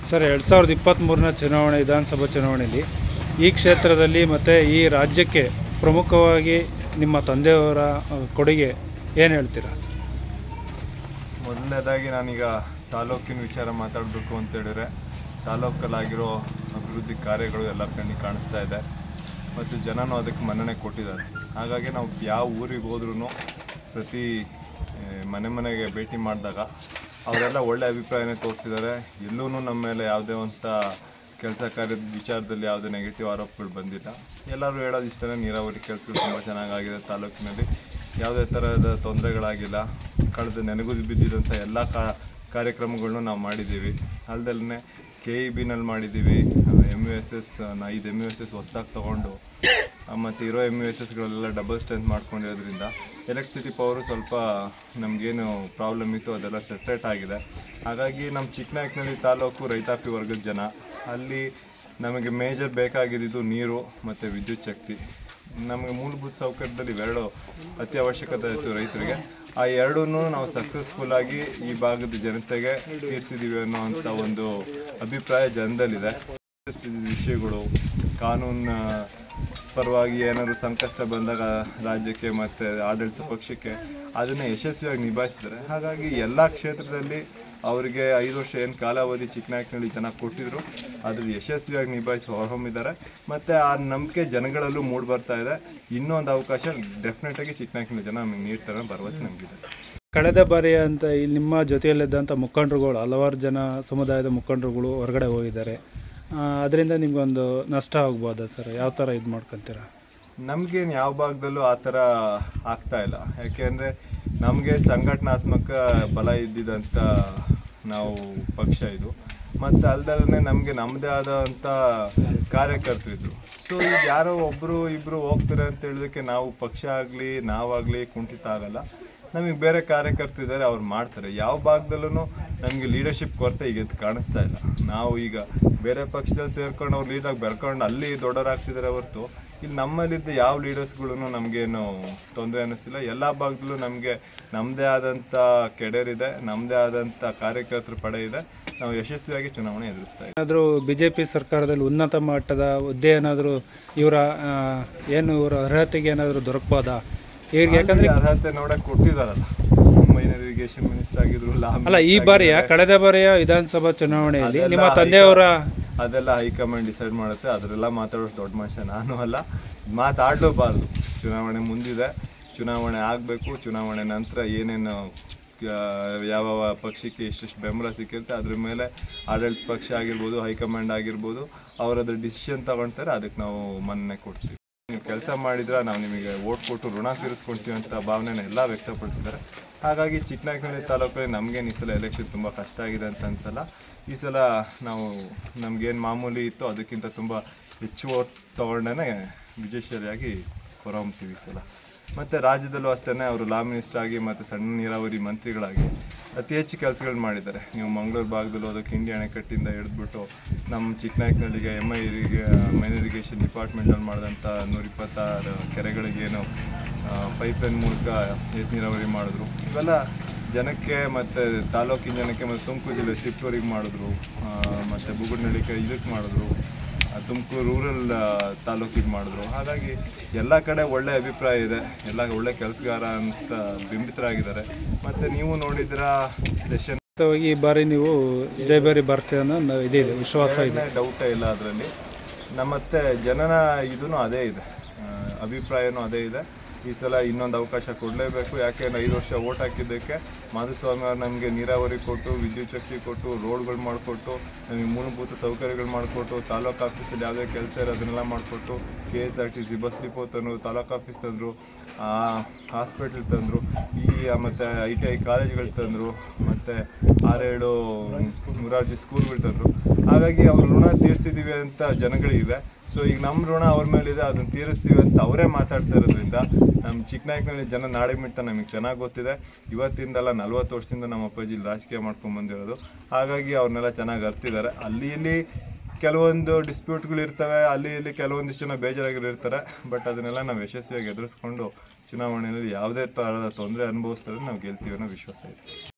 sir ಎರಡು ಸಾವಿರದ ಇಪ್ಪತ್ತ್ಮೂರನ ಚುನಾವಣೆ ವಿಧಾನಸಭಾ ಚುನಾವಣೆಯಲ್ಲಿ ಈ ಕ್ಷೇತ್ರದಲ್ಲಿ ಮತ್ತು ಈ ರಾಜ್ಯಕ್ಕೆ ಪ್ರಮುಖವಾಗಿ ನಿಮ್ಮ ತಂದೆಯವರ ಆ, ಕೊಡುಗೆ ಏನು ಹೇಳ್ತೀರಾ ಸರ್ ಮೊದಲನೇದಾಗಿ ನಾನೀಗ ತಾಲೂಕಿನ ವಿಚಾರ ಮಾತಾಡಬೇಕು ಅಂತ ಹೇಳಿದ್ರೆ ತಾಲೂಕಲ್ಲಾಗಿರೋ ಅಭಿವೃದ್ಧಿ ಕಾರ್ಯಗಳು ಎಲ್ಲ ಕಣ್ಣಿಗೆ ಕಾಣಿಸ್ತಾ ಇದೆ ಮತ್ತು ಜನನೂ ಅದಕ್ಕೆ ಮನ್ನಣೆ ಕೊಟ್ಟಿದ್ದಾರೆ ಹಾಗಾಗಿ ನಾವು ಯಾವ ಊರಿಗೆ ಹೋದ್ರೂ ಪ್ರತಿ ಆ, ಮನೆ ಮನೆಗೆ ಭೇಟಿ ಮಾಡಿದಾಗ ಅವರೆಲ್ಲ ಒಳ್ಳೆ ಅಭಿಪ್ರಾಯನೇ ತೋರಿಸಿದ್ದಾರೆ ಎಲ್ಲೂ ನಮ್ಮ ಮೇಲೆ ಯಾವುದೇ ಅಂತ ಕೆಲಸ ಕಾರ್ಯದ ವಿಚಾರದಲ್ಲಿ ಯಾವುದೇ ನೆಗೆಟಿವ್ ಆರೋಪಗಳು ಬಂದಿಲ್ಲ ಎಲ್ಲರೂ ಹೇಳೋದು ಇಷ್ಟನೇ ನೀರಾವರಿ ಕೆಲಸಗಳು ತುಂಬ ಚೆನ್ನಾಗಾಗಿದೆ ತಾಲೂಕಿನಲ್ಲಿ ಯಾವುದೇ ಥರದ ತೊಂದರೆಗಳಾಗಿಲ್ಲ ಕಳೆದ ನೆನಗುದಿ ಬಿದ್ದಿದ್ದಂಥ ಎಲ್ಲ ಕಾ ಕಾರ್ಯಕ್ರಮಗಳನ್ನೂ ನಾವು ಮಾಡಿದ್ದೀವಿ ಅಲ್ದಲ್ಲೇ ಕೆ ಇ ಬಿನಲ್ಲಿ ಮಾಡಿದ್ದೀವಿ ಎಮ್ ಯು ಎಸ್ ಎಸ್ ಐದು ಎಮ್ ಯು ಎಸ್ ಎಸ್ ಹೊಸ್ದಾಗಿ ತೊಗೊಂಡು ಮತ್ತು ಇರೋ ಎಮ್ ಯು ಎಸ್ ಎಸ್ಗಳೆಲ್ಲ ಡಬಲ್ ಸ್ಟ್ರೆಂತ್ ಮಾಡ್ಕೊಂಡಿರೋದ್ರಿಂದ ಎಲೆಕ್ಟ್ರಿಸಿಟಿ ಪವರು ಸ್ವಲ್ಪ ನಮಗೇನು ಪ್ರಾಬ್ಲಮ್ ಇತ್ತು ಅದೆಲ್ಲ ಸೆಟ್ರೇಟ್ ಆಗಿದೆ ಹಾಗಾಗಿ ನಮ್ಮ ಚಿಕ್ಕನಾಯಕನಹಳ್ಳಿ ತಾಲೂಕು ರೈತಾಪಿ ವರ್ಗದ ಜನ ಅಲ್ಲಿ ನಮಗೆ ಮೇಜರ್ ಬೇಕಾಗಿದ್ದು ನೀರು ಮತ್ತು ವಿದ್ಯುತ್ ಶಕ್ತಿ ನಮಗೆ ಮೂಲಭೂತ ಸೌಕರ್ಯದಲ್ಲಿ ಇವೆರಡು ಅತಿ ಅವಶ್ಯಕತೆ ಇತ್ತು ರೈತರಿಗೆ ಆ ಎರಡೂ ನಾವು ಸಕ್ಸಸ್ಫುಲ್ ಆಗಿ ಈ ಭಾಗದ ಜನತೆಗೆ ತೀರಿಸಿದ್ದೀವಿ ಅನ್ನೋವಂಥ ಒಂದು ಅಭಿಪ್ರಾಯ ಜನದಲ್ಲಿದೆ ವಿಷಯಗಳು ಕಾನೂನು ಪರವಾಗಿ ಏನಾದರೂ ಸಂಕಷ್ಟ ಬಂದಾಗ ರಾಜ್ಯಕ್ಕೆ ಮತ್ತು ಆಡಳಿತ ಪಕ್ಷಕ್ಕೆ ಅದನ್ನು ಯಶಸ್ವಿಯಾಗಿ ನಿಭಾಯಿಸಿದ್ದಾರೆ ಹಾಗಾಗಿ ಎಲ್ಲ ಕ್ಷೇತ್ರದಲ್ಲಿ ಅವರಿಗೆ ಐದು ವರ್ಷ ಏನು ಕಾಲಾವಧಿ ಚಿಕ್ಕನಾಯಕನಹಳ್ಳಿ ಜನ ಕೊಟ್ಟಿದ್ರು ಅದ್ರ ಯಶಸ್ವಿಯಾಗಿ ನಿಭಾಯಿಸಿ ಹೊರಹೊಮ್ಮಿದ್ದಾರೆ ಮತ್ತು ಆ ನಂಬಿಕೆ ಜನಗಳಲ್ಲೂ ಮೂಡಿ ಬರ್ತಾ ಇದೆ ಇನ್ನೊಂದು ಅವಕಾಶ ಡೆಫಿನೆಟಾಗಿ ಚಿಕ್ಕನಾಯಕನಹಳ್ಳಿ ಜನ ನಮಗೆ ನೀಡ್ತಾರೆ ಅನ್ನೋ ಭರವಸೆ ನಮಗಿದೆ ಕಳೆದ ಬಾರಿ ಅಂತ ಇಲ್ಲಿ ನಿಮ್ಮ ಜೊತೆಯಲ್ಲಿದ್ದಂಥ ಮುಖಂಡರುಗಳು ಹಲವಾರು ಜನ ಸಮುದಾಯದ ಮುಖಂಡರುಗಳು ಹೊರಗಡೆ ಹೋಗಿದ್ದಾರೆ ಅದರಿಂದ ನಿಮಗೊಂದು ನಷ್ಟ ಆಗ್ಬೋದಾ ಸರ್ ಯಾವ ಥರ ಇದು ಮಾಡ್ಕೊತೀರಾ ನಮಗೇನು ಯಾವ ಭಾಗದಲ್ಲೂ ಆ ಥರ ಆಗ್ತಾ ಇಲ್ಲ ಯಾಕೆಂದರೆ ನಮಗೆ ಸಂಘಟನಾತ್ಮಕ ಬಲ ಇದ್ದಿದ್ದಂಥ ನಾವು ಪಕ್ಷ ಇದು ಮತ್ತು ಅಲ್ದಲ್ಲೇ ನಮಗೆ ನಮ್ಮದೇ ಆದಂಥ ಕಾರ್ಯಕರ್ತರಿದ್ರು ಸೊ ಈಗ ಯಾರೋ ಒಬ್ಬರು ಇಬ್ಬರು ಹೋಗ್ತಾರೆ ಅಂತ ಹೇಳೋದಕ್ಕೆ ನಾವು ಪಕ್ಷ ಆಗಲಿ ನಾವಾಗಲಿ ಕುಂಠಿತ ಆಗಲ್ಲ ನಮಗೆ ಬೇರೆ ಕಾರ್ಯಕರ್ತರಿದ್ದಾರೆ ಅವ್ರು ಮಾಡ್ತಾರೆ ಯಾವ ಭಾಗದಲ್ಲೂ ನಮಗೆ ಲೀಡರ್ಶಿಪ್ ಕೊರತೆ ಈಗ ಎದ್ದು ಕಾಣಿಸ್ತಾ ಇಲ್ಲ ನಾವು ಈಗ ಬೇರೆ ಪಕ್ಷದಲ್ಲಿ ಸೇರ್ಕೊಂಡು ಅವ್ರು ಲೀಡಾಗಿ ಬೆಳ್ಕೊಂಡು ಅಲ್ಲಿ ದೊಡ್ಡವರಾಗ್ತಿದ್ದಾರೆ ಹೊರತು ಇಲ್ಲಿ ನಮ್ಮಲ್ಲಿದ್ದ ಯಾವ ಲೀಡರ್ಸ್ಗಳು ನಮಗೇನು ತೊಂದರೆ ಅನ್ನಿಸ್ತಿಲ್ಲ ಎಲ್ಲ ಭಾಗದಲ್ಲೂ ನಮಗೆ ನಮ್ಮದೇ ಆದಂಥ ಕೆಡರಿದೆ ನಮ್ಮದೇ ಆದಂಥ ಕಾರ್ಯಕರ್ತರ ಪಡೆ ಇದೆ ನಾವು ಯಶಸ್ವಿಯಾಗಿ ಚುನಾವಣೆ ಎದುರಿಸ್ತಾ ಇದ್ದೀವಿ ಏನಾದರೂ ಬಿ ಜೆ ಪಿ ಸರ್ಕಾರದಲ್ಲಿ ಉನ್ನತ ಮಟ್ಟದ ಹುದ್ದೆ ಏನಾದರೂ ಇವರ ಏನು ಇವರ ಅರ್ಹತೆಗೆ ಏನಾದರೂ ದೊರಕ್ಬೋದಾ ಇವ್ರಿಗೆ ಯಾಕಂದರೆ ಅಲ್ಲಿ ಅರ್ಹತೆ ನೋಡಕ್ ಕೊಟ್ಟಿದಾರಲ್ಲ ಮೈನರ್ ಇರಿಗೇಷನ್ ಮಿನಿಸ್ಟರ್ ಆಗಿದ್ರು ಲಾ ಅಲ್ಲ ಈ ಬಾರಿಯ ಕಳೆದ ಬಾರಿಯ ವಿಧಾನಸಭಾ ಚುನಾವಣೆಯಲ್ಲಿ ನಿಮ್ಮ ತಂದೆಯವರ ಅದೆಲ್ಲ ಹೈಕಮಾಂಡ್ ಡಿಸೈಡ್ ಮಾಡುತ್ತೆ ಅದರೆಲ್ಲ ಮಾತಾಡೋ ದೊಡ್ಡ ಮನುಷ್ಯ ನಾನು ಅಲ್ಲ ಮಾತಾಡಲೇಬಾರ್ದು ಚುನಾವಣೆ ಮುಂದಿದೆ ಚುನಾವಣೆ ಆಗಬೇಕು ಚುನಾವಣೆ ನಂತರ ಏನೇನು ಆ, ಯಾವ ಪಕ್ಷಕ್ಕೆ ಎಷ್ಟೆಷ್ಟು ಬೆಂಬಲ ಸಿಕ್ಕಿರುತ್ತೆ ಅದ್ರ ಮೇಲೆ ಆಡಳಿತ ಪಕ್ಷ ಆಗಿರ್ಬೋದು ಹೈಕಮಾಂಡ್ ಆಗಿರ್ಬೋದು ಅವರದ್ದು ಡಿಸಿಷನ್ ತಗೊಳ್ತಾರೆ ಅದಕ್ಕೆ ನಾವು ಮನ್ನಣೆ ಕೊಡ್ತೀವಿ ನೀವು ಕೆಲಸ ಮಾಡಿದ್ರೆ ನಾವು ನಿಮಗೆ ಓಟ್ ಕೊಟ್ಟು ಋಣ ತೀರಿಸ್ಕೊಳ್ತೀವಿ ಅಂತ ಭಾವನೆನ ಎಲ್ಲ ವ್ಯಕ್ತಪಡಿಸಿದ್ದಾರೆ ಹಾಗಾಗಿ ಚಿಕ್ಕನಾಯಕನಹಳ್ಳಿ ತಾಲೂಕಲ್ಲಿ ನಮಗೇನು ಈ ಸಲ ಎಲೆಕ್ಷನ್ ತುಂಬ ಕಷ್ಟ ಆಗಿದೆ ಅಂತ ಅನ್ಸಲ್ಲ ಈ ಸಲ ನಾವು ನಮಗೇನು ಮಾಮೂಲಿ ಇತ್ತು ಅದಕ್ಕಿಂತ ತುಂಬ ಹೆಚ್ಚು ಓಟ್ ತೊಗೊಂಡೇ ವಿಜಯಶಾಲಿಯಾಗಿ ಹೊರಹೊಮ್ತೀವಿ ಈ ಸಲ ಮತ್ತು ರಾಜ್ಯದಲ್ಲೂ ಅಷ್ಟೇ ಅವರು ಲಾ ಮಿನಿಸ್ಟರ್ ಆಗಿ ಮತ್ತು ಸಣ್ಣ ನೀರಾವರಿ ಮಂತ್ರಿಗಳಾಗಿ ಅತಿ ಹೆಚ್ಚು ಕೆಲಸಗಳು ಮಾಡಿದ್ದಾರೆ ನೀವು ಮಂಗಳೂರು ಭಾಗದಲ್ಲಿ ಹೋದಕ್ಕೆ ಇಂಡಿಯಾ ಅಣೆಕಟ್ಟಿಂದ ಹಿಡಿದ್ಬಿಟ್ಟು ನಮ್ಮ ಚಿಕ್ಕನಾಯಕನಹಳ್ಳಿಗೆ ಎಮ್ ಐ ಇರಿಗೆ ಮೈನ್ ಇರಿಗೇಷನ್ ಡಿಪಾರ್ಟ್ಮೆಂಟಲ್ಲಿ ಮಾಡಿದಂಥ ನೂರಿಪ್ಪತ್ತಾರು ಕೆರೆಗಳಿಗೇನು ಪೈಪ್ಲೈನ್ ಮೂಲಕ ಏತ ನೀರಾವರಿ ಮಾಡಿದ್ರು ಇವೆಲ್ಲ ಜನಕ್ಕೆ ಮತ್ತು ತಾಲೂಕಿನ ಜನಕ್ಕೆ ಮತ್ತು ತುಮಕೂರು ಜಿಲ್ಲೆ ತಿಪ್ಟೂರಿಗೆ ಮಾಡಿದ್ರು ಮತ್ತು ಬುಗುಡ್ನಳ್ಳಿಗೆ ಇದಕ್ಕೆ ಮಾಡಿದ್ರು ತುಮಕೂರು ರೂರಲ್ ತಾಲೂಕಿಗೆ ಮಾಡಿದ್ರು ಹಾಗಾಗಿ ಎಲ್ಲ ಕಡೆ ಒಳ್ಳೆ ಅಭಿಪ್ರಾಯ ಇದೆ ಎಲ್ಲ ಒಳ್ಳೆ ಕೆಲಸಗಾರ ಅಂತ ಬಿಂಬಿತರಾಗಿದ್ದಾರೆ ಮತ್ತು ನೀವು ನೋಡಿದ್ರ ಸೆಷನ್ ಈ ಬಾರಿ ನೀವು ಜೈಬೇರಿ ಬರ್ಸೆ ಅನ್ನೋ ಇದಿದೆ ವಿಶ್ವಾಸ ಇದೆ ಡೌಟೇ ಇಲ್ಲ ಅದರಲ್ಲಿ ನಮ್ಮತ್ತೆ ಜನನ ಇದೂ ಅದೇ ಇದೆ ಆ, ಅಭಿಪ್ರಾಯನೂ ಅದೇ ಇದೆ ಈ ಸಲ ಇನ್ನೊಂದು ಅವಕಾಶ ಕೊಡಲೇಬೇಕು ಯಾಕೆಂದ್ರೆ ಐದು ವರ್ಷ ಓಟ್ ಹಾಕಿದ್ದಕ್ಕೆ ಮಾಧುಸ್ವಾಮಿ ಅವ್ರು ನಮಗೆ ನೀರಾವರಿ ಕೊಟ್ಟು ವಿದ್ಯುತ್ ಶಕ್ತಿ ಕೊಟ್ಟು ರೋಡ್ಗಳು ಮಾಡಿಕೊಟ್ಟು ನಮಗೆ ಮೂಲಭೂತ ಸೌಕರ್ಯಗಳು ಮಾಡಿಕೊಟ್ಟು ತಾಲೂಕು ಆಫೀಸಲ್ಲಿ ಯಾವುದೇ ಕೆಲಸ ಇರೋ ಅದನ್ನೆಲ್ಲ ಮಾಡಿಕೊಟ್ಟು K S R T C bus depot ತಂದರು ತಾಲೂಕು ಆಫೀಸ್ ತಂದರು ಹಾಸ್ಪಿಟ್ಲ್ ತಂದರು ಈ ಮತ್ತು ಐ ಟಿ ಐ ಕಾಲೇಜ್ಗಳು ತಂದರು ಮತ್ತು ಆರೇಳು ಮುರಾರ್ಜಿ ಸ್ಕೂಲ್ಗಳು ತಂದರು ಹಾಗಾಗಿ ಅವ್ರ ಋಣ ತೀರಿಸಿದ್ದೀವಿ ಅಂತ ಜನಗಳಿಗಿದೆ ಸೊ ಈಗ ನಮ್ಮ ಋಣ ಅವ್ರ ಮೇಲಿದೆ ಅದನ್ನು ತೀರಿಸ್ತೀವಿ ಅಂತ ಅವರೇ ಮಾತಾಡ್ತಾ ಇರೋದ್ರಿಂದ ನಮ್ಮ ಚಿಕ್ಕನಾಯಕನಲ್ಲಿ ಜನ ನಾಡಿ ಮಿಟ್ಟ ನಮಗೆ ಚೆನ್ನಾಗಿ ಗೊತ್ತಿದೆ ಇವತ್ತಿಂದಲ್ಲ ನಲ್ವತ್ತು ವರ್ಷದಿಂದ ನಮ್ಮ ಅಪ್ಪಾಜಿ ಇಲ್ಲಿ ರಾಜಕೀಯ ಮಾಡ್ಕೊಂಡು ಬಂದಿರೋದು ಹಾಗಾಗಿ ಅವ್ರನ್ನೆಲ್ಲ ಚೆನ್ನಾಗಿ ಅರ್ತಿದ್ದಾರೆ ಅಲ್ಲಿ ಇಲ್ಲಿ ಕೆಲವೊಂದು ಡಿಸ್ಪ್ಯೂಟ್ಗಳು ಇರ್ತವೆ ಅಲ್ಲಿ ಇಲ್ಲಿ ಕೆಲವೊಂದಿಷ್ಟು ಜನ ಬೇಜಾರಾಗಿರೋ ಇರ್ತಾರೆ ಬಟ್ ಅದನ್ನೆಲ್ಲ ನಾವು ಯಶಸ್ವಿಯಾಗಿ ಎದುರಿಸ್ಕೊಂಡು ಚುನಾವಣೆಯಲ್ಲಿ ಯಾವುದೇ ಥರದ ತೊಂದರೆ ಅನುಭವಿಸಿದ್ರೆ ನಾವು ಗೆಲ್ತೀವಿ ಅನ್ನೋ ವಿಶ್ವಾಸ ಇದೆ